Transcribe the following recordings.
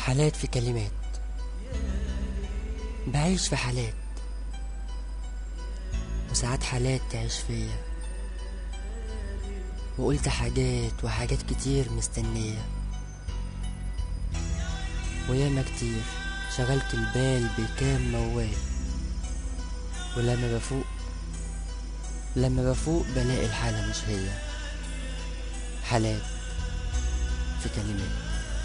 حالات في كلمات بعيش في حالات وساعات حالات تعيش فيا وقلت حاجات وحاجات كتير مستنية وياما كتير شغلت البال بكام موال ولما بفوق لما بفوق بلاقي الحالة مش هي حالات في كلمات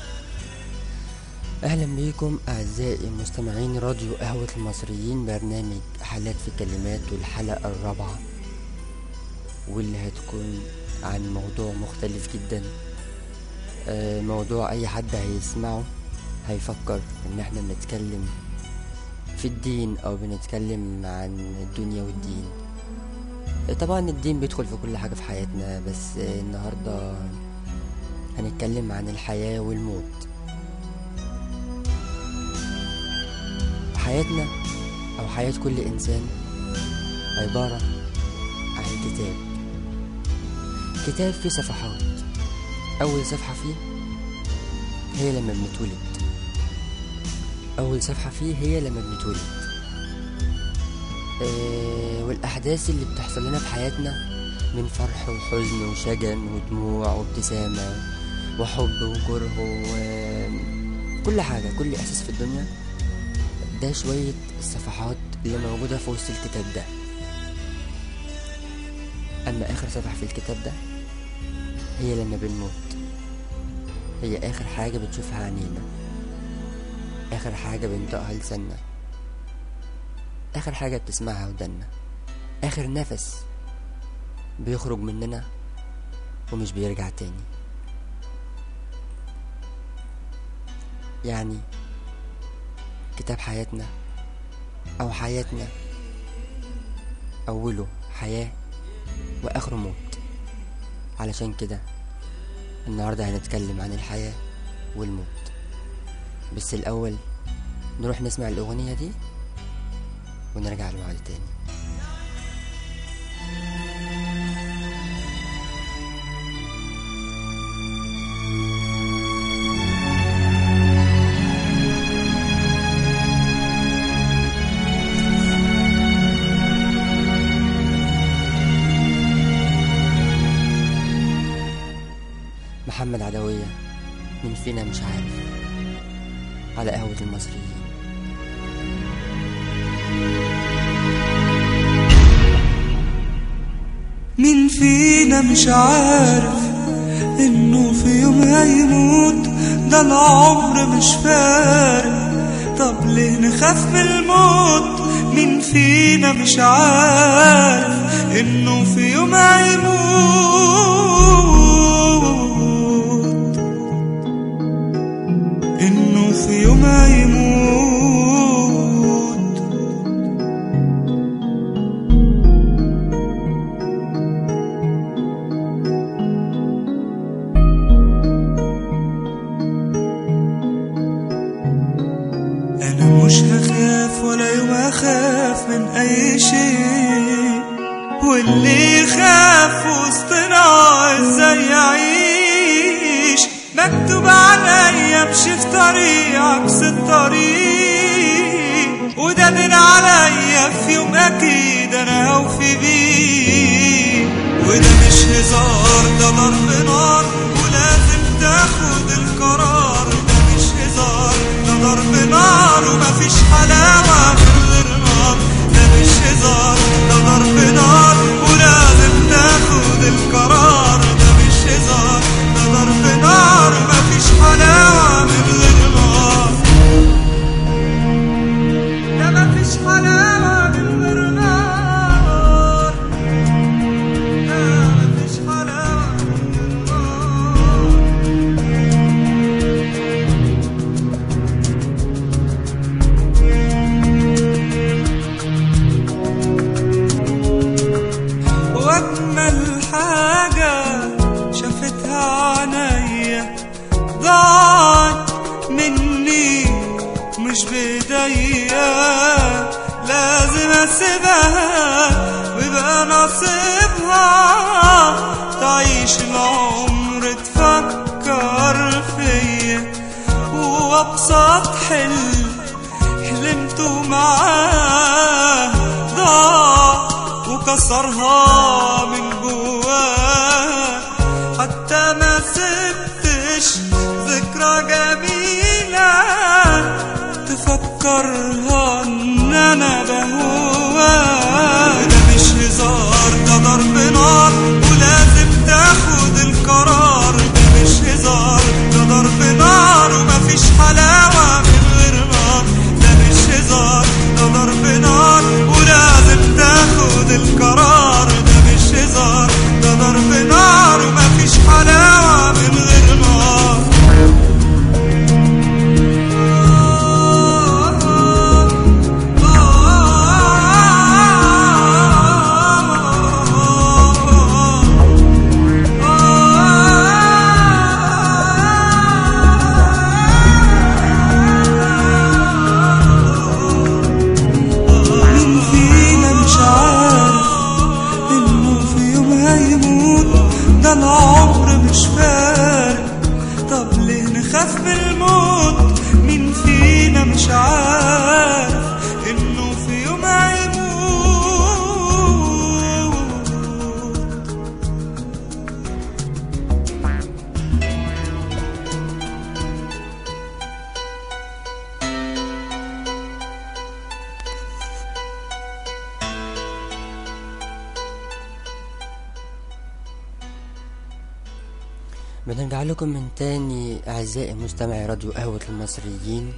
أهلا بيكم أعزائي مستمعين راديو قهوة المصريين برنامج حالات في كلمات والحلقة الرابعة واللي هتكون عن موضوع مختلف جدا آه، موضوع أي حد هيسمعه هيفكر إن احنا بنتكلم في الدين أو بنتكلم عن الدنيا والدين آه، طبعا الدين بيدخل في كل حاجة في حياتنا بس آه، النهاردة هنتكلم عن الحياة والموت حياتنا أو حياة كل إنسان عبارة عن كتاب كتاب فيه صفحات أول صفحة فيه هي لما بنتولد أول صفحة فيه هي لما بنتولد آه والأحداث اللي بتحصل لنا في حياتنا من فرح وحزن وشجن ودموع وابتسامة وحب وكره وكل حاجة كل إحساس في الدنيا ده شوية الصفحات اللي موجودة في وسط الكتاب ده أما آخر صفحة في الكتاب ده هي لما بنموت هي آخر حاجة بتشوفها عينينا آخر حاجة بنطقها لساننا آخر حاجة بتسمعها ودنا آخر نفس بيخرج مننا ومش بيرجع تاني يعني كتاب حياتنا أو حياتنا أوله حياة وآخره موت علشان كده النهاردة هنتكلم عن الحياة والموت بس الأول نروح نسمع الأغنية دي ونرجع لبعض تاني محمد عدوية مين فينا مش عارف على قهوة المصريين مين فينا مش عارف انه في يوم هيموت ده العمر مش فارق طب ليه نخاف من الموت مين فينا مش عارف انه في يوم هيموت انه في يوم هيموت أنا مش هخاف ولا يوم أخاف من أي شيء واللي يخاف وسطنا إزاي يعيش مكتوب عليا أمشي في طريق عكس الطريق وده دين عليا في يوم أكيد أنا هوفي بيه وده مش هزار ده ضرب نار ولازم تاخد القرار ده مش هزار ده ضرب نار ومفيش حلاوة من غير نار ده مش هزار ده ضرب نار ولازم تاخد القرار ده مش هزار ده ضرب نار ومفيش حلاوة من غير نار ده مفيش حلاوة من غير نار ده مفيش حلاوة من غير نار واجمل حاجة شافتها عينيا ضاعت مني مش بايديا لازم اسيبها ويبقى نصيبها تعيش العمر تفكر فيا وابصر حلم حلمته معاه ضاع وكسرها من جواه حتى ما سبتش ذكرى جميلة تفكرها ان انا بهواه ده مش هزار ده ضرب نار ولازم تاخد القرار ده مش هزار ده ضرب نار ومفيش حلاوة من غير نار ده مش هزار ده ضرب نار ولازم تاخد القرار ده مش هزار ده ضرب نار ومفيش حلاوة من غير نار مين فينا مش عارف انه في يوم هيموت ده العمر مش فارق طب ليه نخاف من الموت مين فينا مش عارف انه في يوم هيموت بنرجع لكم من تاني أعزائي مستمعي راديو قهوة المصريين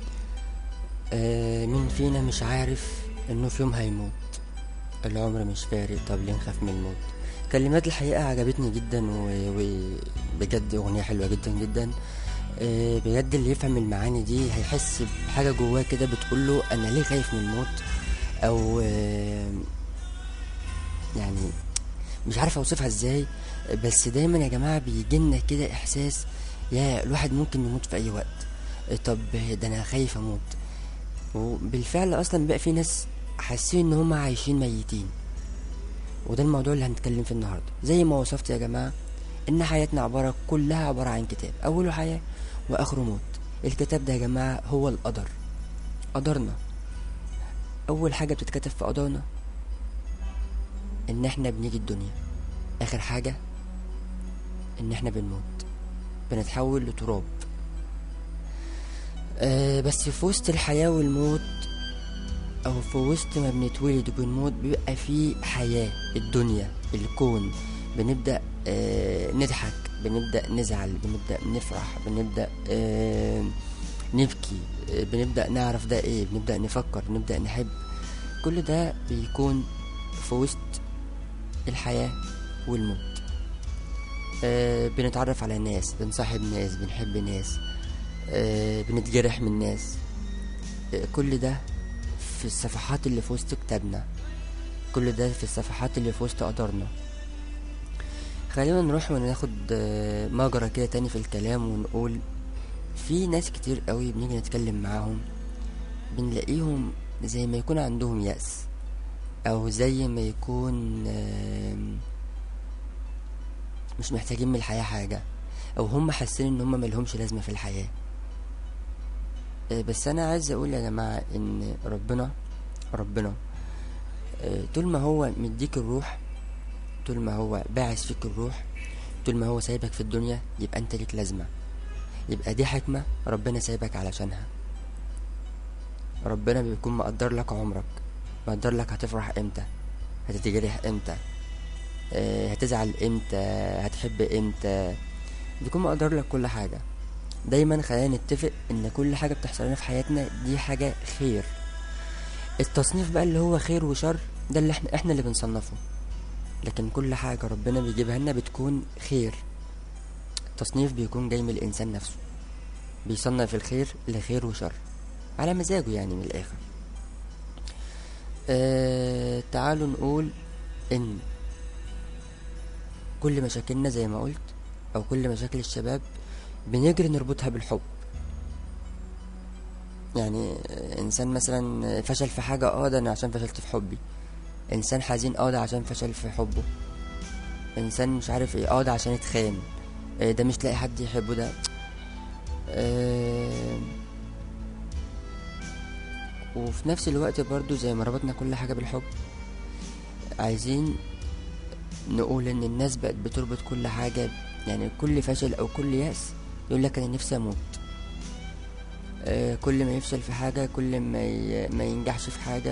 آه مين فينا مش عارف إنه في يوم هيموت العمر مش فارق طب ليه نخاف من الموت كلمات الحقيقة عجبتني جدا و- وبجد أغنية حلوة جدا جدا آه بجد اللي يفهم المعاني دي هيحس بحاجة جواه كده بتقوله أنا ليه خايف من الموت أو آه يعني مش عارف اوصفها ازاي بس دايما يا جماعه بيجيلنا كده احساس يا الواحد ممكن يموت في اي وقت طب ده انا خايف اموت وبالفعل اصلا بقى في ناس حاسين ان هم عايشين ميتين وده الموضوع اللي هنتكلم فيه النهارده زي ما وصفت يا جماعه ان حياتنا عباره كلها عباره عن كتاب اوله حياه واخره موت الكتاب ده يا جماعه هو القدر قدرنا اول حاجه بتتكتب في قدرنا ان احنا بنيجي الدنيا اخر حاجة ان احنا بنموت بنتحول لتراب أه بس في وسط الحياة والموت او في وسط ما بنتولد وبنموت بيبقى في حياة الدنيا الكون بنبدأ أه نضحك بنبدأ نزعل بنبدأ نفرح بنبدأ أه نبكي أه بنبدأ نعرف ده ايه بنبدأ نفكر بنبدأ نحب كل ده بيكون في وسط الحياة والموت آه بنتعرف على ناس بنصاحب ناس بنحب ناس آه بنتجرح من ناس آه كل ده في الصفحات اللي في وسط كتابنا كل ده في الصفحات اللي في وسط قدرنا خلينا نروح وناخد آه مجرى كده تاني في الكلام ونقول في ناس كتير قوي بنيجي نتكلم معاهم بنلاقيهم زي ما يكون عندهم يأس او زي ما يكون آم، مش محتاجين من الحياة حاجة او هم حاسين ان هم ملهمش لازمة في الحياة آه، بس انا عايز اقول يا جماعة ان ربنا ربنا آه، طول ما هو مديك الروح طول ما هو باعث فيك الروح طول ما هو سايبك في الدنيا يبقى انت ليك لازمة يبقى دي حكمة ربنا سايبك علشانها ربنا بيكون مقدر لك عمرك مقدر لك هتفرح امتى هتتجرح امتى آه، هتزعل امتى هتحب امتى بيكون مقدر لك كل حاجة دايما خلينا نتفق ان كل حاجة بتحصل لنا في حياتنا دي حاجة خير التصنيف بقى اللي هو خير وشر ده اللي احنا احنا اللي بنصنفه لكن كل حاجة ربنا بيجيبها لنا بتكون خير التصنيف بيكون جاي من الانسان نفسه بيصنف الخير لخير وشر على مزاجه يعني من الاخر آه تعالوا نقول ان كل مشاكلنا زي ما قلت او كل مشاكل الشباب بنجري نربطها بالحب يعني آه، انسان مثلا فشل في حاجة اه ده انا عشان فشلت في حبي انسان حزين اه ده عشان فشل في حبه انسان مش عارف ايه اه ده عشان اتخان آه، ده مش لاقي حد يحبه ده آه، وفي نفس الوقت برضو زي ما ربطنا كل حاجة بالحب عايزين نقول ان الناس بقت بتربط كل حاجة يعني كل فشل او كل يأس يقول لك انا نفسي اموت آه كل ما يفشل في حاجة كل ما ي... ما ينجحش في حاجة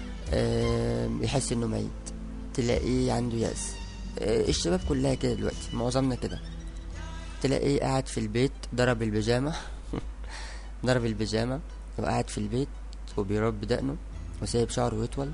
آه يحس انه ميت تلاقيه عنده يأس آه الشباب كلها كده دلوقتي معظمنا كده تلاقيه قاعد في البيت ضرب البيجامة ضرب البيجامة وقاعد في البيت وبيربي دقنه وسايب شعره يطول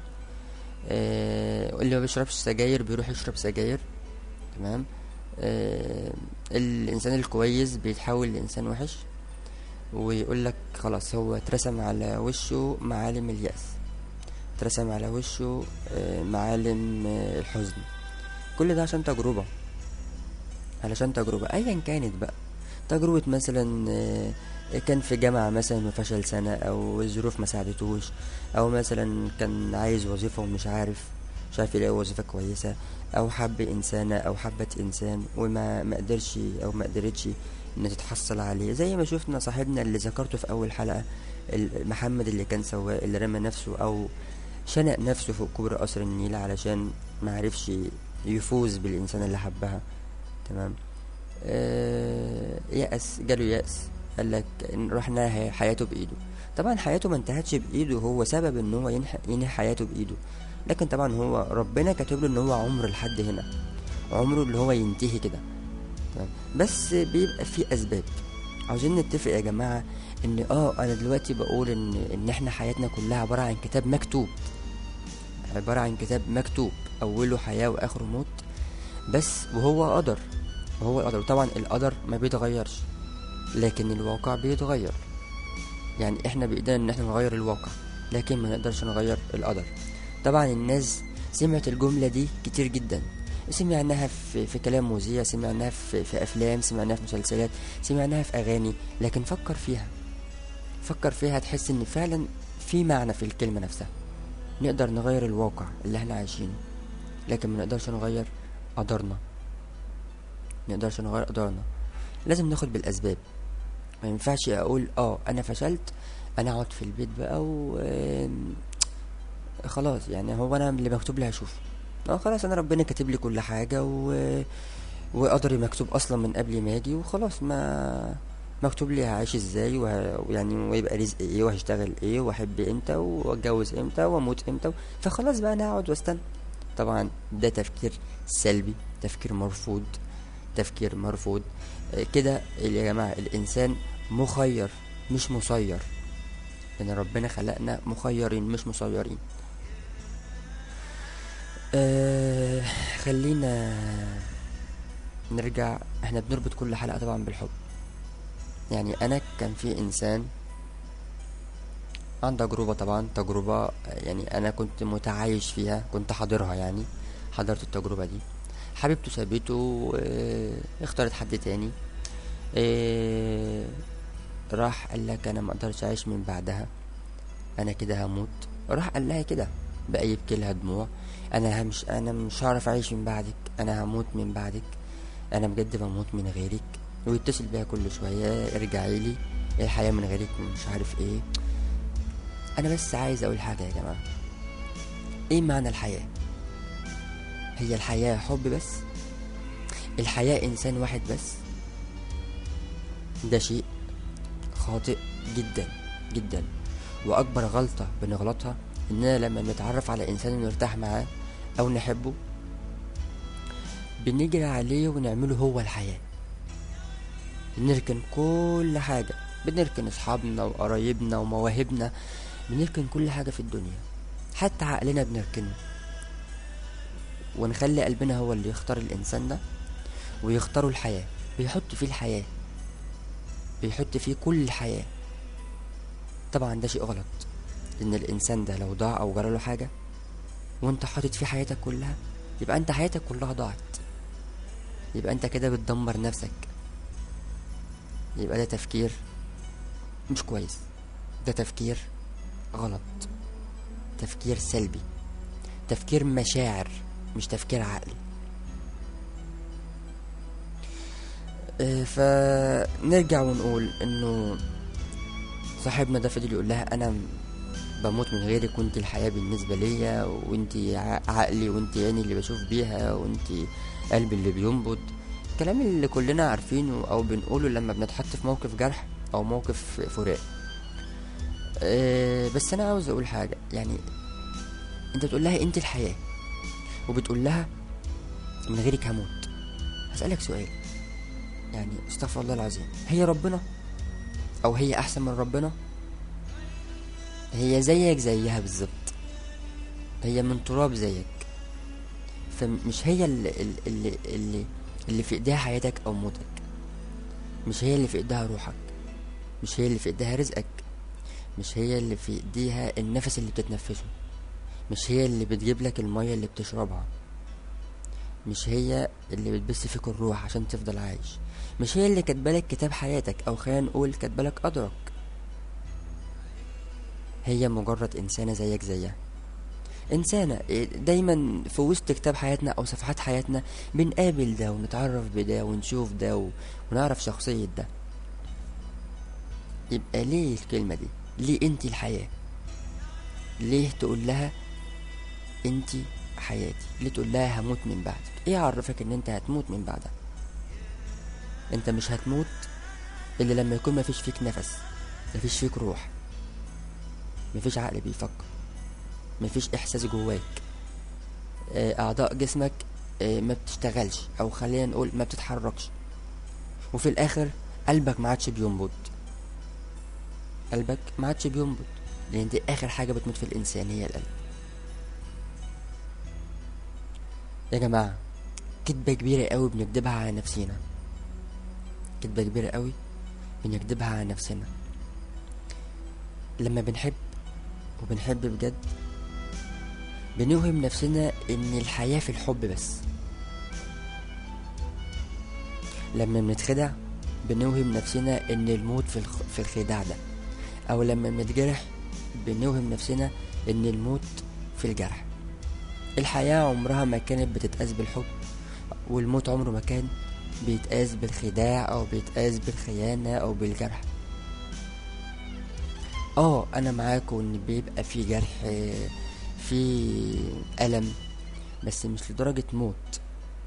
آه اللي ما بيشربش سجاير بيروح يشرب سجاير تمام آه الانسان الكويس بيتحول لانسان وحش ويقول لك خلاص هو اترسم على وشه معالم اليأس اترسم على وشه آه معالم آه الحزن كل ده عشان تجربة علشان تجربة ايا كانت بقى تجربة مثلا آه كان في جامعة مثلا وفشل سنة أو الظروف ما ساعدتوش أو مثلا كان عايز وظيفة ومش عارف مش عارف يلاقي وظيفة كويسة أو حب إنسانة أو حبت إنسان وما ما قدرش أو ما قدرتش إن تتحصل عليه زي ما شفنا صاحبنا اللي ذكرته في أول حلقة محمد اللي كان سواق اللي رمى نفسه أو شنق نفسه فوق كوبري قصر النيل علشان ما عرفش يفوز بالإنسان اللي حبها تمام آه يأس جاله يأس قال لك راح نهى حياته بايده طبعا حياته ما انتهتش بايده هو سبب ان هو ينهي, ينهي حياته بايده لكن طبعا هو ربنا كاتب له ان هو عمر لحد هنا عمره اللي هو ينتهي كده تمام بس بيبقى في اسباب عاوزين نتفق يا جماعه ان اه انا دلوقتي بقول ان ان احنا حياتنا كلها عباره عن كتاب مكتوب عباره عن كتاب مكتوب اوله حياه واخره موت بس وهو قدر وهو القدر طبعا القدر ما بيتغيرش لكن الواقع بيتغير يعني احنا بايدينا ان احنا نغير الواقع لكن ما نقدرش نغير القدر طبعا الناس سمعت الجملة دي كتير جدا سمعناها في, في كلام مذيع سمعناها في, في افلام سمعناها في مسلسلات سمعناها في اغاني لكن فكر فيها فكر فيها تحس ان فعلا في معنى في الكلمة نفسها نقدر نغير الواقع اللي احنا عايشينه لكن ما نقدرش نغير قدرنا نقدرش نغير قدرنا لازم ناخد بالاسباب ما ينفعش اقول اه انا فشلت انا اقعد في البيت بقى و خلاص يعني هو انا اللي مكتوب لي هشوفه اه خلاص انا ربنا كاتب لي كل حاجه و وقدري مكتوب اصلا من قبل ما اجي وخلاص ما مكتوب لي هعيش ازاي ويعني ويبقى رزق ايه وهشتغل ايه واحب امتى واتجوز امتى واموت امتى فخلاص بقى انا اقعد واستنى طبعا ده تفكير سلبي تفكير مرفوض تفكير مرفوض كده يا جماعة الإنسان مخير مش مسير لأن ربنا خلقنا مخيرين مش مسيرين آه خلينا نرجع احنا بنربط كل حلقة طبعا بالحب يعني أنا كان في إنسان عن تجربة طبعا تجربة يعني أنا كنت متعايش فيها كنت حاضرها يعني حضرت التجربة دي حبيبته سابته اه اختارت حد تاني اه راح قال لك انا ما اقدرش اعيش من بعدها انا كده هموت راح قال لها كده بقى يبكي لها دموع انا مش انا مش هعرف اعيش من بعدك انا هموت من بعدك انا بجد بموت من غيرك ويتصل بيها كل شويه ارجعي لي الحياه من غيرك مش عارف ايه انا بس عايز اقول حاجه يا جماعه ايه معنى الحياه هي الحياة حب بس الحياة إنسان واحد بس ده شيء خاطئ جدا جدا وأكبر غلطة بنغلطها إننا لما نتعرف على إنسان نرتاح معاه أو نحبه بنجري عليه ونعمله هو الحياة بنركن كل حاجة بنركن أصحابنا وقرايبنا ومواهبنا بنركن كل حاجة في الدنيا حتى عقلنا بنركنه ونخلي قلبنا هو اللي يختار الإنسان ده ويختاروا الحياة بيحط فيه الحياة بيحط فيه كل الحياة طبعا ده شيء غلط إن الإنسان ده لو ضاع أو جراله حاجة وأنت حاطط فيه حياتك كلها يبقى أنت حياتك كلها ضاعت يبقى أنت كده بتدمر نفسك يبقى ده تفكير مش كويس ده تفكير غلط تفكير سلبي تفكير مشاعر مش تفكير عقلي آه، فنرجع ونقول انه صاحبنا ده فضل يقول لها انا بموت من غيرك وانت الحياة بالنسبة ليا وانت ع- عقلي وانت عيني اللي بشوف بيها وانت قلبي اللي بينبض الكلام اللي كلنا عارفينه او بنقوله لما بنتحط في موقف جرح او موقف فراق أه بس انا عاوز اقول حاجة يعني انت بتقول لها انت الحياة وبتقول لها من غيرك هموت هسألك سؤال يعني استغفر الله العظيم هي ربنا او هي احسن من ربنا هي زيك زيها بالظبط هي من تراب زيك فمش هي اللي, اللي, اللي, اللي في ايديها حياتك او موتك مش هي اللي في ايديها روحك مش هي اللي في ايديها رزقك مش هي اللي في ايديها النفس اللي بتتنفسه مش هي اللي بتجيب لك المية اللي بتشربها مش هي اللي بتبث فيك الروح عشان تفضل عايش مش هي اللي كاتبالك كتاب حياتك او خلينا نقول كاتبالك قدرك هي مجرد انسانة زيك زيها انسانة إيه، دايما في وسط كتاب حياتنا او صفحات حياتنا بنقابل ده ونتعرف بده ونشوف ده و- ونعرف شخصية ده يبقى ليه الكلمة دي ليه انت الحياة ليه تقول لها انت حياتي ليه تقول لها هموت من بعدك ايه عرفك ان انت هتموت من بعدها انت مش هتموت الا لما يكون مفيش فيك نفس مفيش فيك روح مفيش عقل بيفكر مفيش احساس جواك آه، اعضاء جسمك آه، ما بتشتغلش او خلينا نقول ما بتتحركش وفي الاخر قلبك ما عادش بينبض قلبك ما عادش بينبض لان دي اخر حاجه بتموت في الانسان هي القلب يا جماعه كدبه كبيره قوي بنكدبها على نفسينا كدبه كبيره قوي بنكدبها على نفسنا لما بنحب وبنحب بجد بنوهم نفسنا ان الحياة في الحب بس لما بنتخدع بنوهم نفسنا ان الموت في, الخ... في الخداع ده او لما بنتجرح بنوهم نفسنا ان الموت في الجرح الحياة عمرها ما كانت بتتقاس بالحب والموت عمره ما كان بيتقاس بالخداع او بيتقاس بالخيانة او بالجرح اه انا معاكم ان بيبقى في جرح آه، في ألم بس مش لدرجة موت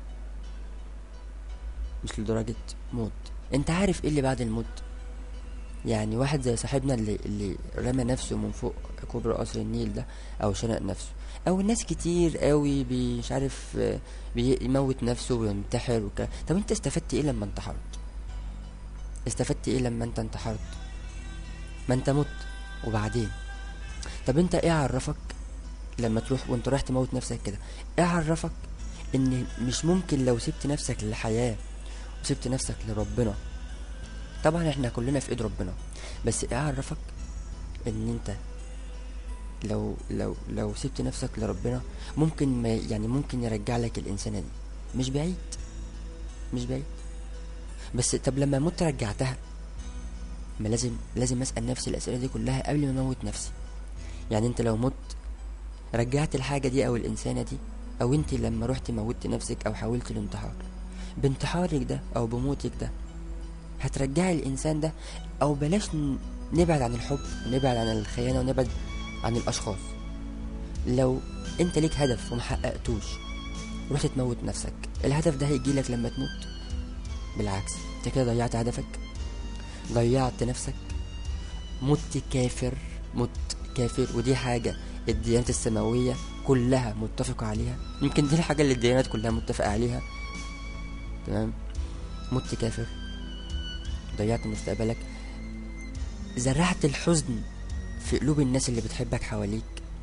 مش لدرجة موت انت عارف ايه اللي بعد الموت يعني واحد زي صاحبنا اللي اللي رمى نفسه من فوق كوبري قصر النيل ده او شنق نفسه او ناس كتير قوي بي- مش عارف آه، بيموت نفسه وينتحر وك... طب انت استفدت ايه لما انتحرت استفدت ايه لما انت انتحرت ما انت مت وبعدين طب انت ايه عرفك لما تروح وانت رايح تموت نفسك كده ايه عرفك ان مش ممكن لو سبت نفسك للحياة وسبت نفسك لربنا طبعا احنا كلنا في ايد ربنا بس ايه عرفك ان انت لو لو لو سبت نفسك لربنا ممكن ما يعني ممكن يرجع لك الانسانة دي مش بعيد مش بعيد بس طب لما مت رجعتها ما لازم لازم اسال نفسي الاسئله دي كلها قبل ما اموت نفسي يعني انت لو مت رجعت الحاجه دي او الانسانه دي او انت لما رحت موتت نفسك او حاولت الانتحار بانتحارك ده او بموتك ده هترجعي الانسان ده او بلاش ن- نبعد عن الحب ونبعد عن الخيانه ونبعد عن الاشخاص لو انت ليك هدف ومحققتوش رحت تموت نفسك الهدف ده هيجيلك لما تموت بالعكس انت كده ضيعت هدفك ضيعت نفسك مت كافر مت كافر ودي حاجة الديانات السماوية كلها متفقة عليها يمكن دي الحاجة اللي الديانات كلها متفقة عليها تمام مت كافر ضيعت مستقبلك زرعت الحزن في قلوب الناس اللي بتحبك حواليك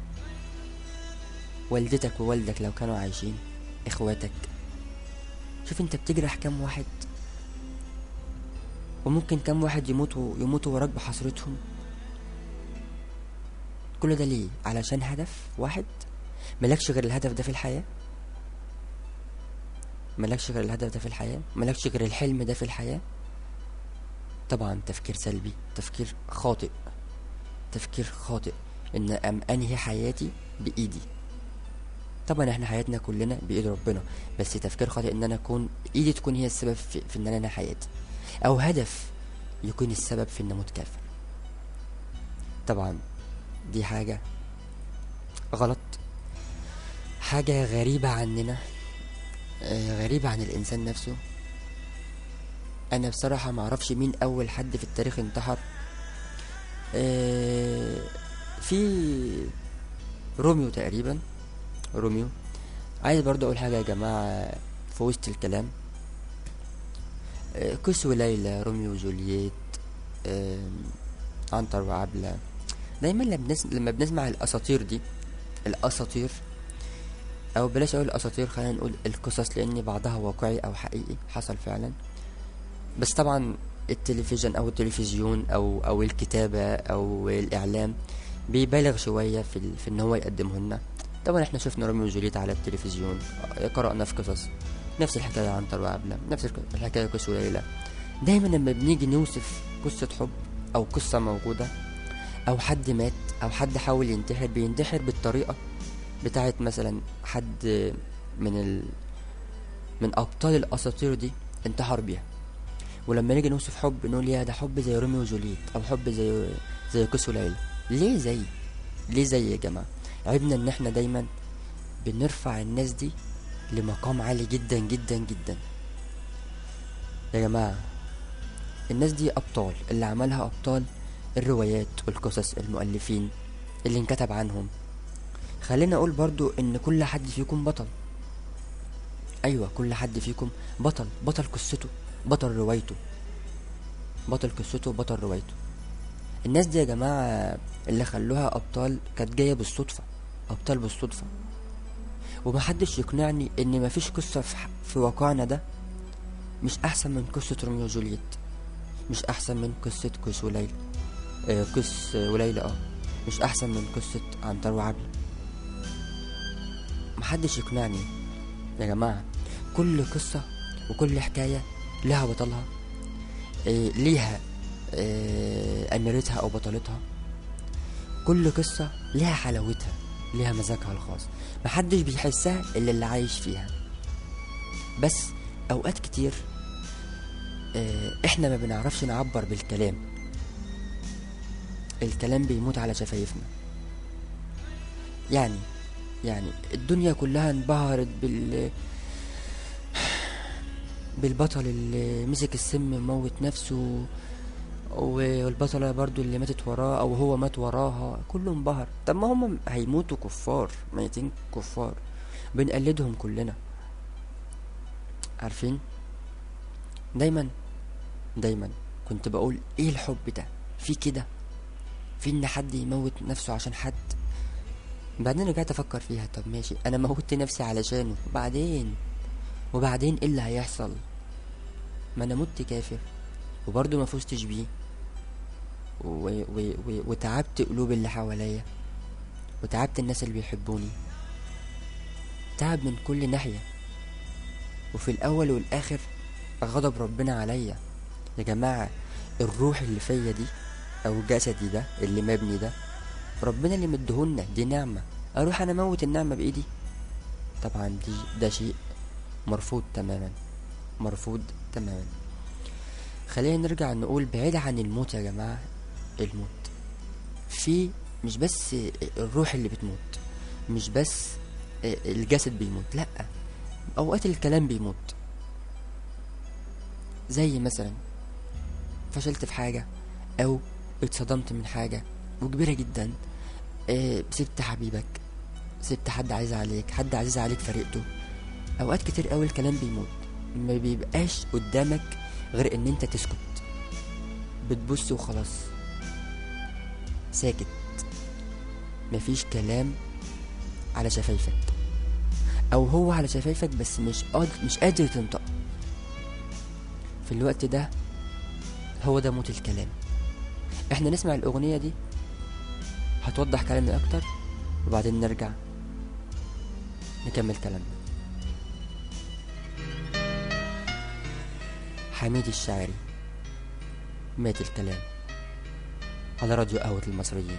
والدتك ووالدك لو كانوا عايشين اخواتك شوف انت بتجرح كام واحد وممكن كام واحد يموتوا يموتوا وراك بحسرتهم كل ده ليه علشان هدف واحد ملكش غير الهدف ده في الحياة ملكش غير الهدف ده في الحياة ملكش غير الحلم ده في الحياة طبعا تفكير سلبي تفكير خاطئ تفكير خاطئ ان ام انهي حياتي بايدي طبعا احنا حياتنا كلنا بايد ربنا بس تفكير خاطئ ان انا اكون ايدي تكون هي السبب في, في ان انا انهي حياتي او هدف يكون السبب في ان اموت كافر طبعا دي حاجة غلط حاجة غريبة عننا آه، غريبة عن الإنسان نفسه أنا بصراحة معرفش مين أول حد في التاريخ انتحر آه، في روميو تقريبا روميو عايز برضو أقول حاجة يا جماعة في وسط الكلام آه، كوس وليلى روميو وجولييت آم، عنتر وعبلة دايما لما بنسمع, لما بنسمع الأساطير دي الأساطير أو بلاش أقول الأساطير خلينا نقول القصص لأن بعضها واقعي أو حقيقي حصل فعلا بس طبعا التلفزيون أو التلفزيون أو أو الكتابة أو الإعلام بيبالغ شوية في ال... في إن هو يقدمه لنا طبعا احنا شفنا روميو وجوليت على التلفزيون قرأنا في قصص نفس الحكاية عنتر وعبلة نفس الك- الحكاية قصة ليلى دايما لما بنيجي نوصف قصة حب أو قصة موجودة أو حد مات أو حد حاول ينتحر بينتحر بالطريقة بتاعت مثلا حد من ال... من أبطال الأساطير دي انتحر بيها ولما نيجي نوصف حب نقول يا ده حب زي روميو وجوليت أو حب زي زي قصة ليلى ليه زي ليه زي يا جماعة عيبنا ان احنا دايما بنرفع الناس دي لمقام عالي جدا جدا جدا يا جماعة الناس دي أبطال اللي عملها أبطال الروايات والقصص المؤلفين اللي انكتب عنهم خلينا أقول برضو إن كل حد فيكم بطل أيوة كل حد فيكم بطل بطل قصته بطل روايته بطل قصته بطل روايته الناس دي يا جماعة اللي خلوها أبطال كانت جاية بالصدفة أبطال بالصدفة ومحدش يقنعني إن مفيش قصة في, ح- في واقعنا ده مش أحسن من قصة روميو وجولييت مش أحسن من قصة قيس وليلى آه قيس وليلى اه مش أحسن من قصة عنتر وعبلة محدش يقنعني يا جماعة كل قصة وكل حكاية لها بطلها آه ليها آه أميرتها أو بطلتها كل قصة ليها حلاوتها ليها مزاجها الخاص محدش بيحسها إلا اللي عايش فيها بس أوقات كتير آه، إحنا ما بنعرفش نعبر بالكلام الكلام بيموت على شفايفنا يعني يعني الدنيا كلها انبهرت بال بالبطل اللي مسك السم موت نفسه والبطلة برضو اللي ماتت وراه او هو مات وراها كله انبهر طب ما هم هيموتوا كفار ميتين كفار بنقلدهم كلنا عارفين دايما دايما كنت بقول ايه الحب ده في كده في ان حد يموت نفسه عشان حد بعدين رجعت افكر فيها طب ماشي انا موتت نفسي علشانه وبعدين وبعدين ايه اللي هيحصل ما انا مت كافر وبرضه ما فزتش بيه و... و... و... وتعبت قلوب اللي حواليا وتعبت الناس اللي بيحبوني تعب من كل ناحية وفي الأول والآخر غضب ربنا عليا يا جماعة الروح اللي فيا دي أو جسدي ده اللي مبني ده ربنا اللي مديهولنا دي نعمة أروح أنا أموت النعمة بإيدي طبعا دي ده شيء مرفوض تماما مرفوض تماما خلينا نرجع نقول بعيد عن الموت يا جماعة الموت في مش بس الروح اللي بتموت مش بس الجسد بيموت لا اوقات الكلام بيموت زي مثلا فشلت في حاجة او اتصدمت من حاجة وكبيرة جدا اه سبت حبيبك سبت حد عايز عليك حد عزيز عليك فرقته اوقات كتير قوي الكلام بيموت ما بيبقاش قدامك غير ان انت تسكت بتبص وخلاص ساكت مفيش كلام على شفايفك او هو على شفايفك بس مش قادر مش قادر تنطق في الوقت ده هو ده موت الكلام احنا نسمع الاغنية دي هتوضح كلامي اكتر وبعدين نرجع نكمل كلامنا حميد الشاعري مات الكلام على راديو قهوة المصريين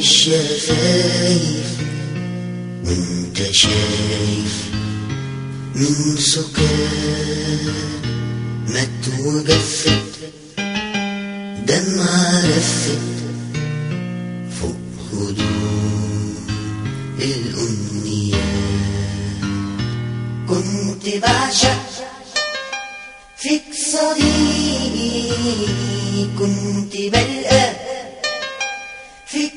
الشفايف وانت شايف من سكات مات وجفت دمعة لفت فوق هدوم الأمنيات كنت بعشق فيك صديقي كنت بلقى فيك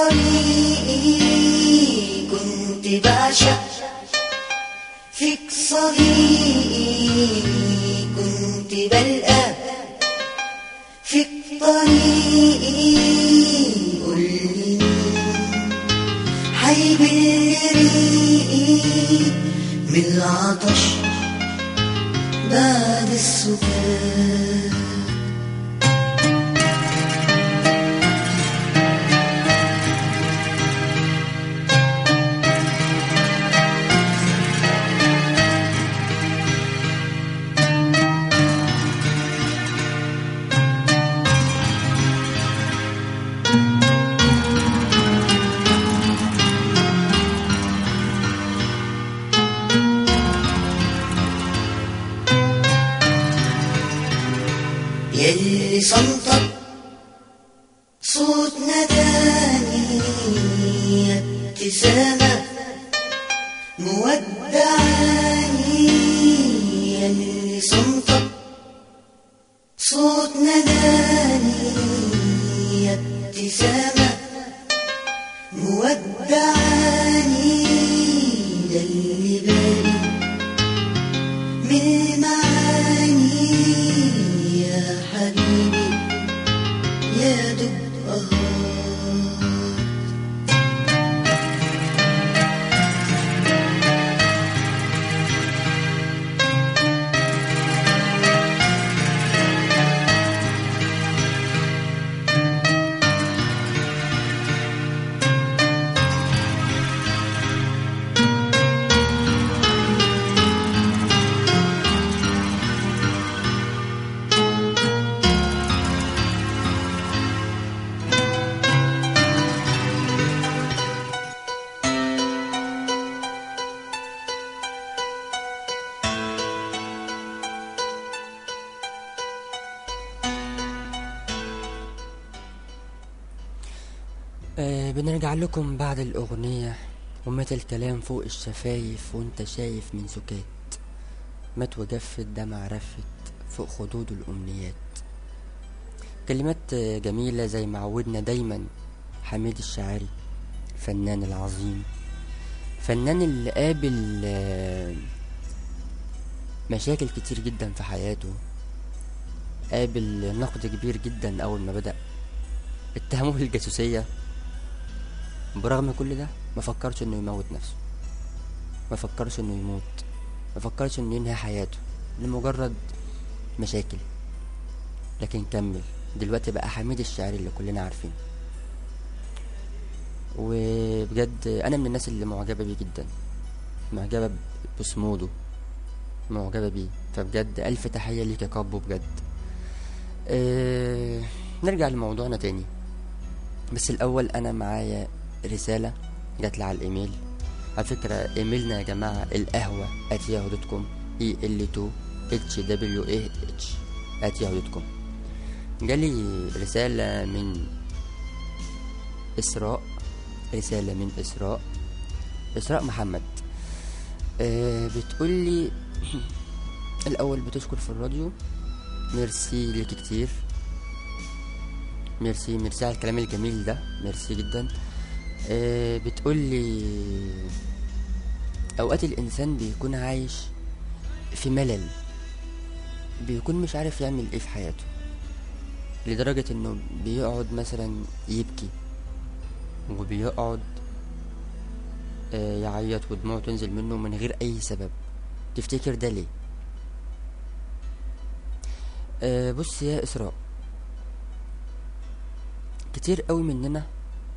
طريقي كنت بعشق فيك صديقي كنت بلقى فيك طريقي قولي حيبل ريقي من العطش بعد السكات يلي صمتك صوت نداني ابتسامة مودعاني يلي صمتك صوت نداني ابتسامة مودعاني ده اللي بالي من المعاني يا حبيبي يا دب آه بنرجع لكم بعد الأغنية ومات الكلام فوق الشفايف وانت شايف من سكات مات وجفت دمع رفت فوق خدود الأمنيات كلمات آه، جميلة زي ما عودنا دايما حميد الشاعري فنان العظيم فنان اللي قابل آه، مشاكل كتير جدا في حياته قابل نقد كبير جدا أول ما بدأ اتهموه بالجاسوسية برغم كل ده ما فكرش انه يموت نفسه ما فكرش انه يموت ما فكرش انه ينهي حياته لمجرد مشاكل لكن كمل دلوقتي بقى حميد الشاعري اللي كلنا عارفينه وبجد انا من الناس اللي معجبه بيه جدا معجبه بصموده معجبه بيه فبجد الف تحيه ليك يا كابو بجد أه نرجع لموضوعنا تاني بس الاول انا معايا رساله جات لي على الايميل على فكره ايميلنا يا جماعه القهوه at yahoo.com e l 2 h w a h at yahoo.com جالي رساله من اسراء رساله من اسراء اسراء محمد أه بتقول لي الاول بتشكر في الراديو ميرسي ليك كتير ميرسي ميرسي على الكلام الجميل ده ميرسي جدا آه بتقول لي اوقات الانسان بيكون عايش في ملل بيكون مش عارف يعمل ايه في حياته لدرجة انه بيقعد مثلا يبكي وبيقعد آه يعيط ودموعه تنزل منه من غير اي سبب تفتكر ده ليه آه بص يا اسراء كتير قوي مننا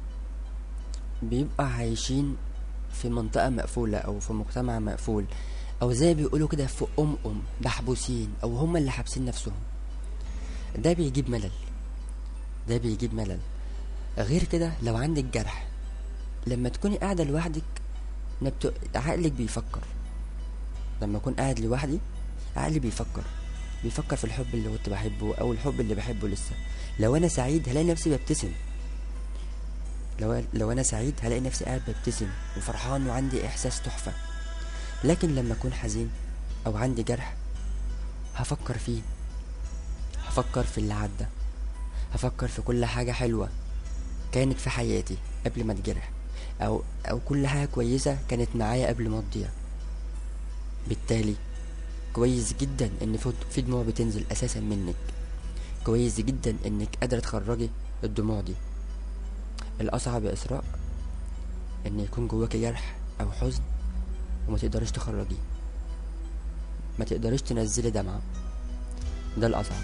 بيبقى عايشين في منطقة مقفولة أو في مجتمع مقفول أو زي بيقولوا كده في أم أم محبوسين أو هم اللي حابسين نفسهم ده بيجيب ملل ده بيجيب ملل غير كده لو عندك جرح لما تكوني قاعدة لوحدك نبت... عقلك بيفكر لما اكون قاعد لوحدي عقلي بيفكر بيفكر في الحب اللي كنت بحبه او الحب اللي بحبه لسه لو انا سعيد هلاقي نفسي ببتسم لو لو انا سعيد هلاقي نفسي قاعد ببتسم وفرحان وعندي احساس تحفه لكن لما اكون حزين او عندي جرح هفكر فيه هفكر في اللي عدى هفكر في كل حاجه حلوه كانت في حياتي قبل ما اتجرح او او كل حاجه كويسه كانت معايا قبل ما تضيع بالتالي كويس جدا ان في- في دموع بتنزل اساسا منك كويس جدا انك قادره تخرجي الدموع دي الاصعب يا اسراء ان يكون جواكي جرح او حزن وما تقدريش تخرجيه ما تقدريش تنزلي دمعة ده الاصعب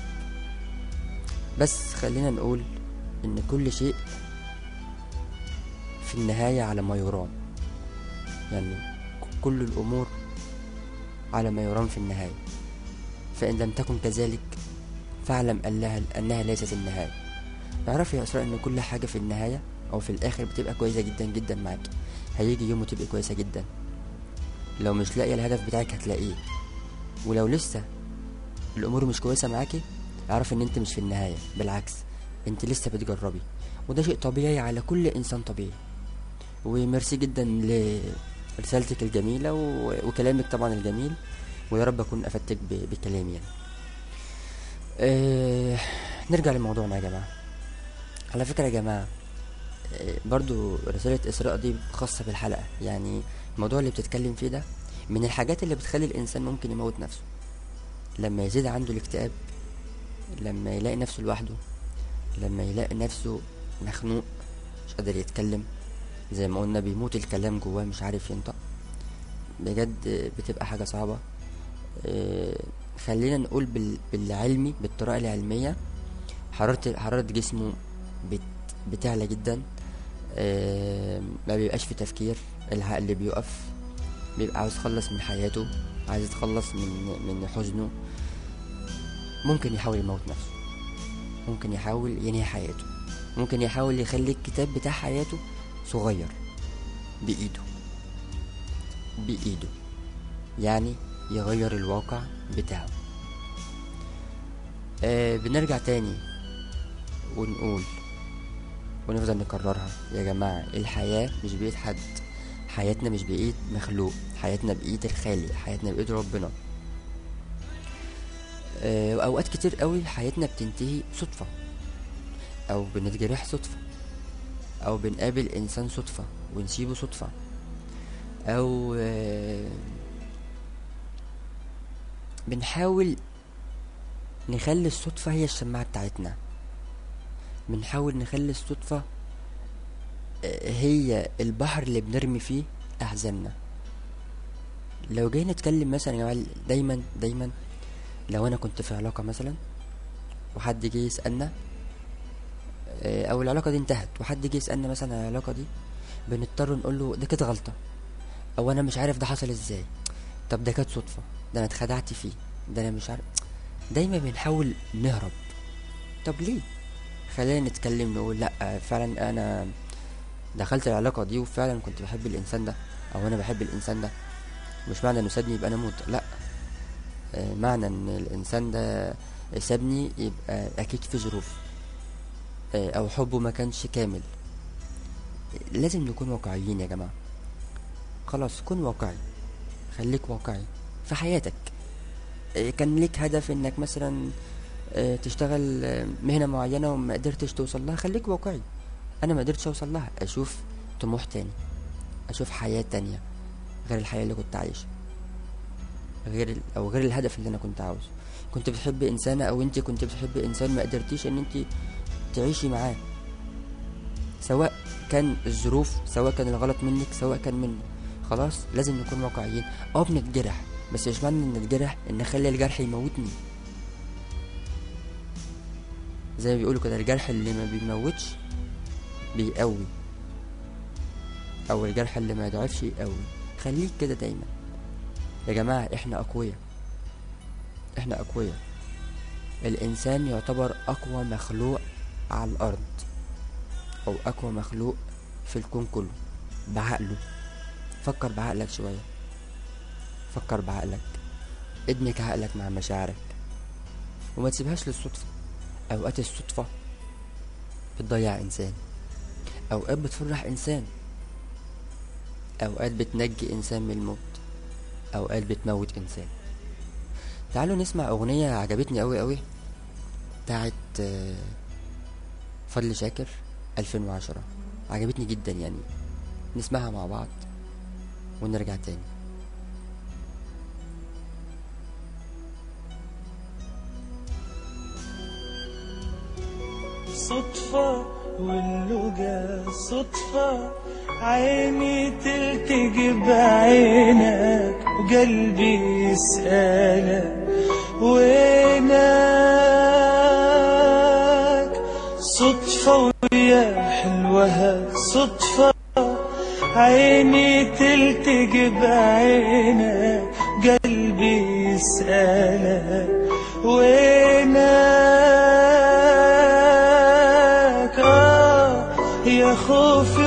بس خلينا نقول ان كل شيء في النهاية على ما يرام يعني كل الامور على ما يرام في النهاية فإن لم تكن كذلك فاعلم أنها, أنها ليست النهاية اعرفي يا إسراء إن كل حاجة في النهاية أو في الآخر بتبقى كويسة جدا جدا معاكي هيجي يوم وتبقى كويسة جدا لو مش لاقية الهدف بتاعك هتلاقيه ولو لسه الأمور مش كويسة معاكي اعرفي إن أنت مش في النهاية بالعكس أنت لسه بتجربي وده شيء طبيعي على كل إنسان طبيعي وميرسي جدا لرسالتك الجميلة و... وكلامك طبعا الجميل ويا رب أكون أفدتك ب... بكلامي يعني أه... نرجع لموضوعنا يا جماعة على فكرة يا جماعة آه، برضو رسالة إسراء دي خاصة بالحلقة يعني الموضوع اللي بتتكلم فيه ده من الحاجات اللي بتخلي الإنسان ممكن يموت نفسه لما يزيد عنده الاكتئاب لما يلاقي نفسه لوحده لما يلاقي نفسه مخنوق مش قادر يتكلم زي ما قلنا بيموت الكلام جواه مش عارف ينطق بجد بتبقى حاجة صعبة آه، خلينا نقول بال- بالعلمي بالطريقة العلمية حرارة حرارة جسمه بت بتعلى جدا آه، ما بيبقاش في تفكير العقل بيقف بيبقى عاوز يخلص من حياته عايز يتخلص من من حزنه ممكن يحاول يموت نفسه ممكن يحاول ينهي حياته ممكن يحاول يخلي الكتاب بتاع حياته صغير بإيده بإيده يعني يغير الواقع بتاعه آه بنرجع تاني ونقول ونفضل نكررها يا جماعة الحياة مش بإيد حد حياتنا مش بإيد مخلوق حياتنا بإيد الخالق حياتنا بإيد ربنا آه، وأوقات كتير قوي حياتنا بتنتهي صدفة أو بنتجرح صدفة أو بنقابل إنسان صدفة ونسيبه صدفة أو آه، بنحاول نخلي الصدفة هي الشماعة بتاعتنا بنحاول نخلي الصدفة آه، هي البحر اللي بنرمي فيه أحزاننا لو جينا نتكلم مثلا يا جماعة دايما دايما لو أنا كنت في علاقة مثلا وحد جه يسألنا آه، أو العلاقة دي انتهت وحد جه يسألنا مثلا عن العلاقة دي بنضطر نقول له ده كانت غلطة أو أنا مش عارف ده حصل ازاي طب ده كانت صدفة ده أنا اتخدعت فيه ده أنا مش عارف دايما بنحاول نهرب طب ليه خلينا نتكلم نقول لا فعلا انا دخلت العلاقة دي وفعلا كنت بحب الانسان ده او انا بحب الانسان ده مش معنى انه سابني يبقى انا اموت لا آه، معنى ان الانسان ده سابني يبقى اكيد في ظروف آه، او حبه ما كانش كامل لازم نكون واقعيين يا جماعة خلاص كن واقعي خليك واقعي في حياتك آه، كان ليك هدف انك مثلا آه، تشتغل آه، مهنة معينة وما قدرتش توصل لها خليك واقعي انا ما قدرتش اوصل لها اشوف طموح تاني اشوف حياة تانية غير الحياة اللي كنت عايشها غير ال... او غير الهدف اللي انا كنت عاوزه كنت بتحب انسانة او انت كنت بتحب انسان ما قدرتيش ان انت تعيشي معاه سواء كان الظروف سواء كان الغلط منك سواء كان منه خلاص لازم نكون واقعيين اه بنتجرح بس مش معنى ان نتجرح ان نخلي الجرح يموتني زي ما بيقولوا كده الجرح اللي ما بيموتش بيقوي او الجرح اللي ما يضعفش يقوي خليك كده دايما يا جماعة احنا اقوياء احنا اقوياء الانسان يعتبر اقوى مخلوق على الارض أو أقوى مخلوق في الكون كله بعقله فكر بعقلك شوية فكر بعقلك ادمج عقلك مع مشاعرك وما تسيبهاش للصدفة أوقات الصدفة بتضيع إنسان أوقات بتفرح إنسان أوقات بتنجي إنسان من الموت أوقات بتموت إنسان تعالوا نسمع أغنية عجبتني أوي أوي بتاعت آه، فضل شاكر 2010 عجبتني جدا يعني نسمعها مع بعض ونرجع تاني صدفة واللقا صدفة عيني تلتقي بعينك وقلبي يسألك وينك صدفة ويا حلوها صدفة عيني تلتقي بعينك قلبي يسألك وينك آه يا خوفي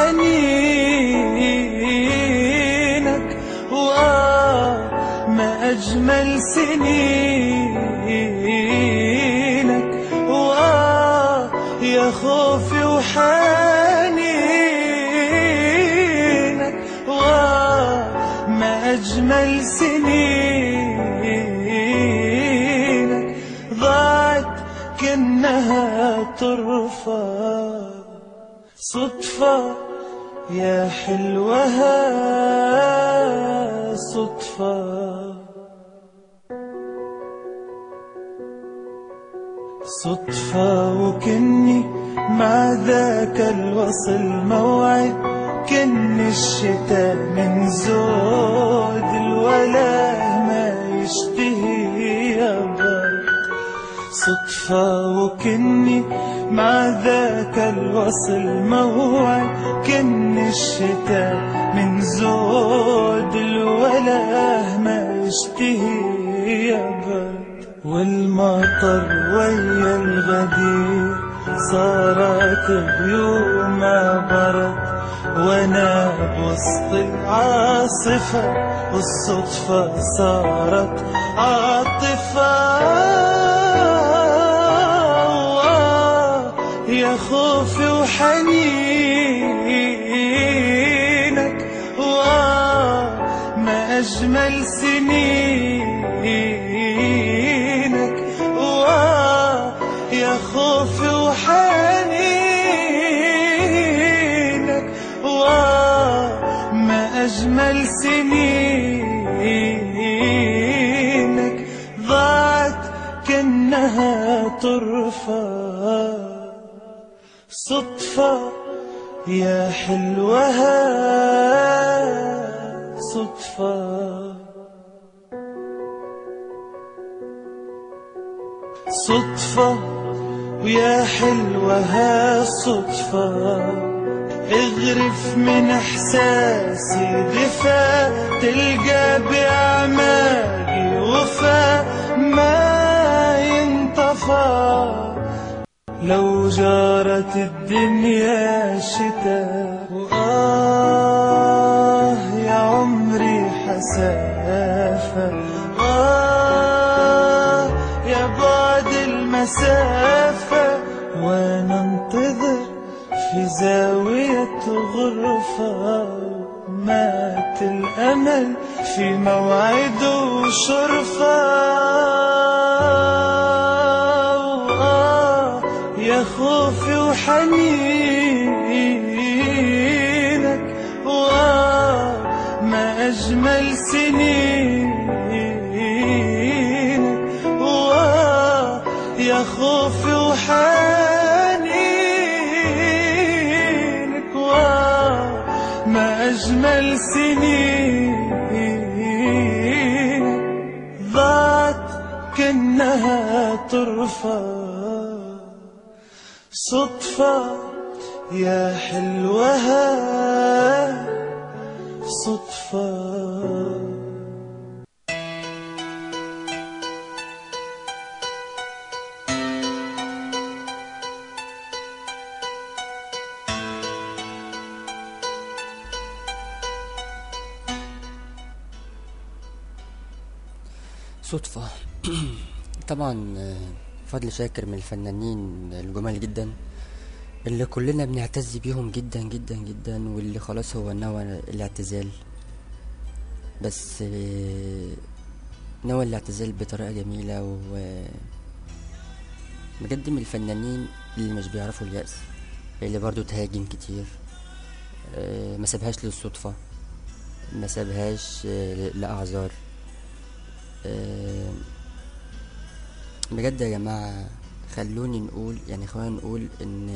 وحنينك وآه ما أجمل سنينك وآه يا خوفي وحنينك وآه ما أجمل سنينك ضاعت كأنها طرفة صدفة يا حلوها صدفة صدفة وكني مع ذاك الوصل موعد كن الشتاء من زود الولا ما يشتهي يا برد صدفة وكني مع ذاك الوصل موعد كن الشتاء من زود الولا ما يشتهي يا برد والمطر ويا الغدير صارت بيومها برد وانا بوسط العاصفة والصدفة صارت عاطفة يا خوفي وحنينك وآه ما أجمل سنينك وآه يا خوفي وحنينك وآه ما أجمل سنينك ضاعت كأنها طرفة صدفة يا حلوها صدفة صدفة ويا حلوها صدفة اغرف من احساسي دفا تلقى باعمالي وفا ما ينطفى لو جارت الدنيا شتاء وآه يا عمري حسافة آه يا بعد المسافة وأنا انتظر في زاوية غرفة مات الأمل في موعد وشرفة آه يا خوفي وحنينك وآه ما أجمل سنينك وآه يا خوفي وحنينك وآه ما أجمل سنينك ضاعت كأنها طرفة صدفة يا حلوها صدفة صدفة طبعا آه، فضل شاكر من الفنانين الجمال جدا اللي كلنا بنعتز بيهم جدا جدا جدا واللي خلاص هو نوى الاعتزال بس آه، نوى الاعتزال بطريقة جميلة و بجد من الفنانين اللي مش بيعرفوا اليأس اللي برضو تهاجم كتير آه، ما سابهاش للصدفة ما سابهاش آه، لأعذار آه، بجد يا جماعة خلوني نقول يعني خلونا نقول ان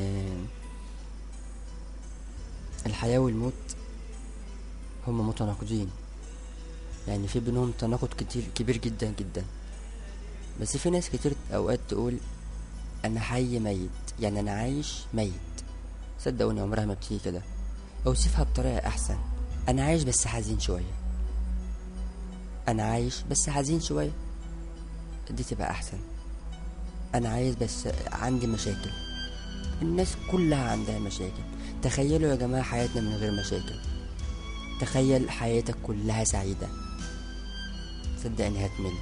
الحياة والموت هما متناقضين يعني في بينهم تناقض كتير كبير جدا جدا بس في ناس كتير اوقات تقول انا حي ميت يعني انا عايش ميت صدقوني عمرها ما بتيجي كده اوصفها بطريقة احسن انا عايش بس حزين شوية انا عايش بس حزين شوية دي تبقى احسن انا عايز بس عندي مشاكل الناس كلها عندها مشاكل تخيلوا يا جماعة حياتنا من غير مشاكل تخيل حياتك كلها سعيدة صدقني هتمل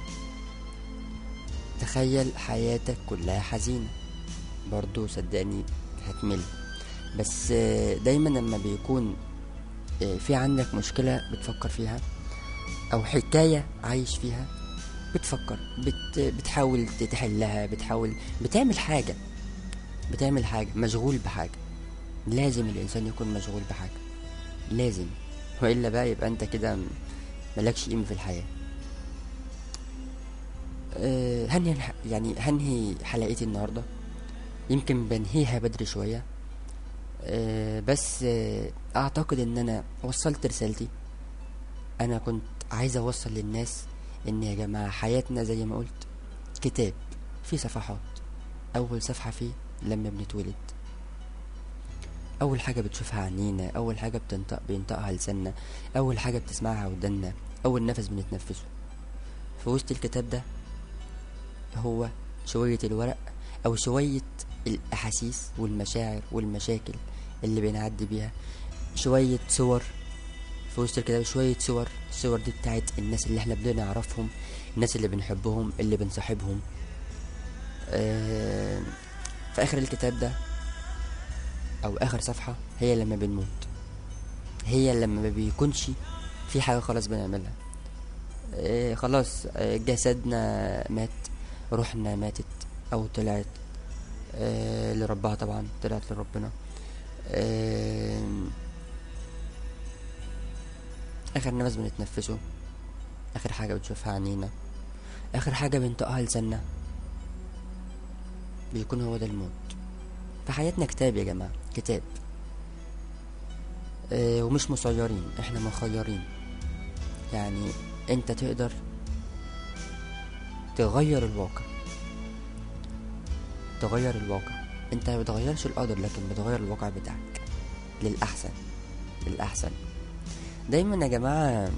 تخيل حياتك كلها حزينة برضو صدقني هتمل بس آه، دايما لما بيكون آه، في عندك مشكلة بتفكر فيها أو حكاية عايش فيها بتفكر بت بتحاول تحلها بتحاول بتعمل حاجة بتعمل حاجة مشغول بحاجة لازم الإنسان يكون مشغول بحاجة لازم وإلا بقى يبقى أنت كده م- ملكش قيمة في الحياة أه هنهي الح- يعني هنهي حلقتي النهاردة يمكن بنهيها بدري شوية أه بس أه أعتقد إن أنا وصلت رسالتي أنا كنت عايز أوصل للناس إن يا جماعة حياتنا زي ما قلت كتاب فيه صفحات أول صفحة فيه لما بنتولد أول حاجة بتشوفها عينينا أول حاجة بتنطق بينطقها لساننا أول حاجة بتسمعها ودنا أول نفس بنتنفسه في وسط الكتاب ده هو شوية الورق أو شوية الأحاسيس والمشاعر والمشاكل اللي بنعدي بيها شوية صور في وسط الكتاب شوية صور الصور دي بتاعت الناس اللي احنا بدنا نعرفهم الناس اللي بنحبهم اللي بنصاحبهم آه في آخر الكتاب ده أو آخر صفحة هي لما بنموت هي لما ما بيكونش في حاجة خلاص بنعملها آه خلاص آه جسدنا مات روحنا ماتت أو طلعت آه لربها طبعا طلعت لربنا آه آخر نفس بنتنفسه آخر حاجة بتشوفها عينينا آخر حاجة بينطقها لساننا بيكون هو ده الموت فحياتنا كتاب يا جماعة كتاب آه ومش مسيرين احنا مخيرين يعني انت تقدر تغير الواقع تغير الواقع انت ما بتغيرش القدر لكن بتغير الواقع بتاعك للأحسن للأحسن دايما يا جماعة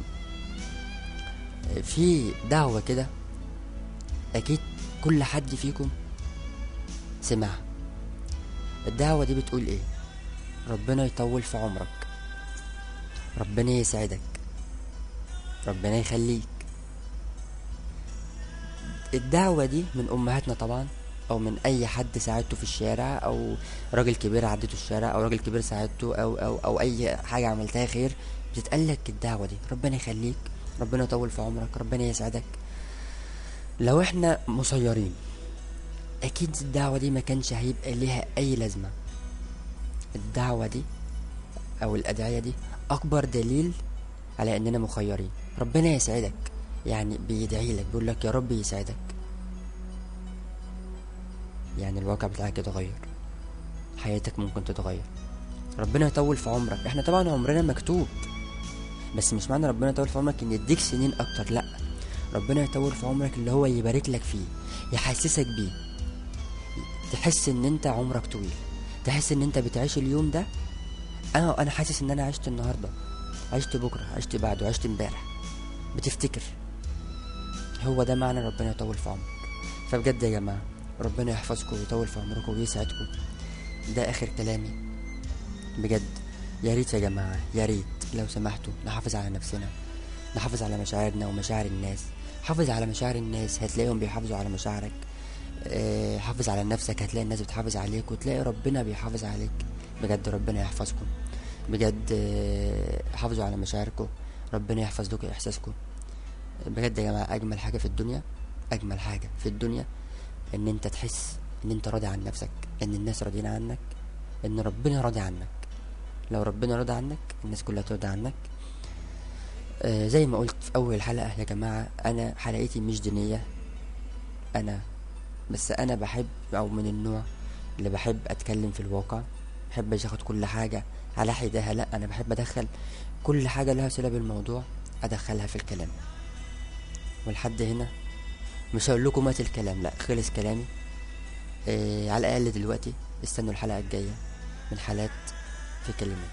في دعوة كده أكيد كل حد فيكم سمعها الدعوة دي بتقول ايه ربنا يطول في عمرك ربنا يسعدك ربنا يخليك الدعوة دي من أمهاتنا طبعا أو من أي حد ساعدته في الشارع أو راجل كبير عدته الشارع أو راجل كبير ساعدته أو أو أو أي حاجة عملتها خير بتتقالك الدعوة دي ربنا يخليك ربنا يطول في عمرك ربنا يسعدك لو احنا مسيرين اكيد الدعوة دي ما كانش هيبقى ليها اي لازمة الدعوة دي او الادعية دي اكبر دليل على اننا مخيرين ربنا يسعدك يعني بيدعي لك بيقول لك يا رب يسعدك يعني الواقع بتاعك يتغير حياتك ممكن تتغير ربنا يطول في عمرك احنا طبعا عمرنا مكتوب بس مش معنى ربنا يطول في عمرك ان يديك سنين اكتر لا ربنا يطول في عمرك اللي هو يبارك لك فيه يحسسك بيه تحس ان انت عمرك طويل تحس ان انت بتعيش اليوم ده انا انا حاسس ان انا عشت النهارده عشت بكره عشت بعده عشت امبارح بتفتكر هو ده معنى ربنا يطول في عمرك فبجد يا جماعه ربنا يحفظكم ويطول في عمركم ويسعدكم ده اخر كلامي بجد يا ريت يا جماعه يا ريت لو سمحتوا نحافظ على نفسنا نحافظ على مشاعرنا ومشاعر الناس حافظ على مشاعر الناس هتلاقيهم بيحافظوا على مشاعرك آه، حافظ على نفسك هتلاقي الناس بتحافظ عليك وتلاقي ربنا بيحافظ عليك بجد ربنا يحفظكم بجد آه، حافظوا على مشاعركم ربنا يحفظ لكم احساسكم بجد يا جماعه اجمل حاجه في الدنيا اجمل حاجه في الدنيا ان انت تحس ان انت راضي عن نفسك ان الناس راضيين عنك ان ربنا راضي عنك لو ربنا راضي عنك الناس كلها ترضى عنك آه زي ما قلت في اول الحلقه يا جماعه انا حلقتي مش دينيه انا بس انا بحب او من النوع اللي بحب اتكلم في الواقع بحب اخد كل حاجه على حدها لا انا بحب ادخل كل حاجه لها صله بالموضوع ادخلها في الكلام ولحد هنا مش هقول لكم مات الكلام لا خلص كلامي آه على الاقل دلوقتي استنوا الحلقه الجايه من حالات في كلمات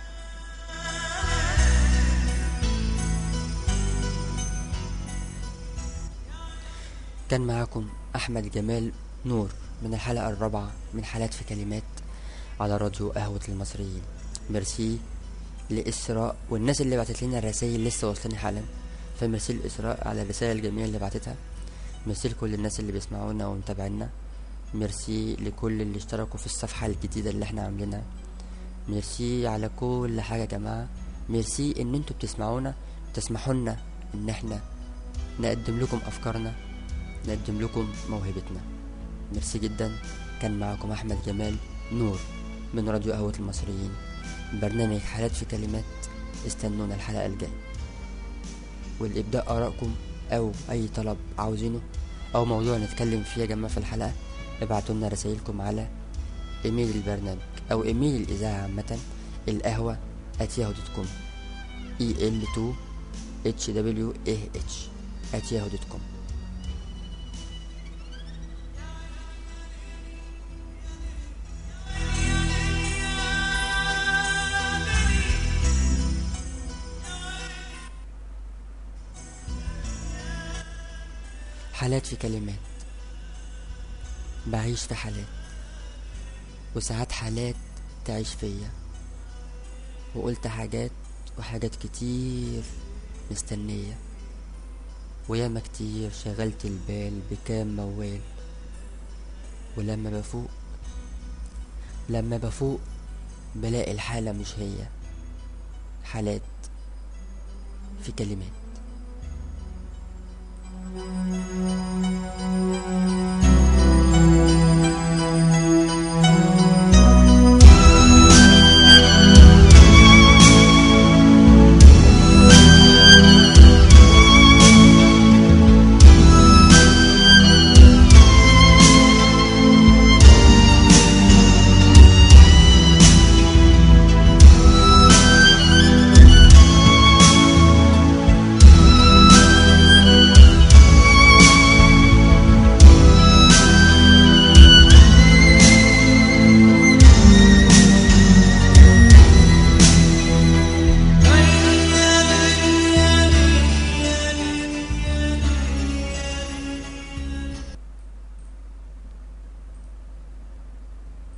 كان معاكم احمد جمال نور من الحلقه الرابعه من حالات في كلمات على راديو قهوه المصريين ميرسي لإسراء والناس اللي بعتت لنا الرسائل لسه واصلاني حالا فميرسي لإسراء على الرسائل الجميلة اللي بعتتها ميرسي لكل الناس اللي بيسمعونا ومتابعينا ميرسي لكل اللي اشتركوا في الصفحة الجديدة اللي احنا عاملينها ميرسي على كل حاجة يا جماعة ميرسي ان انتوا بتسمعونا تسمحوا لنا ان احنا نقدم لكم افكارنا نقدم لكم موهبتنا ميرسي جدا كان معكم احمد جمال نور من راديو قهوة المصريين برنامج حالات في كلمات استنونا الحلقة الجاية والإبداء آرائكم أو أي طلب عاوزينه أو موضوع نتكلم فيه يا جماعة في الحلقة ابعتوا لنا رسايلكم على إيميل البرنامج أو إيميل الإذاعة عامة القهوة at yahoo.com e l 2 h w a h at yahoo.com حالات في كلمات بعيش في حالات وساعات حالات تعيش فيا وقلت حاجات وحاجات كتير مستنية وياما كتير شغلت البال بكام موال ولما بفوق لما بفوق بلاقي الحالة مش هي حالات في كلمات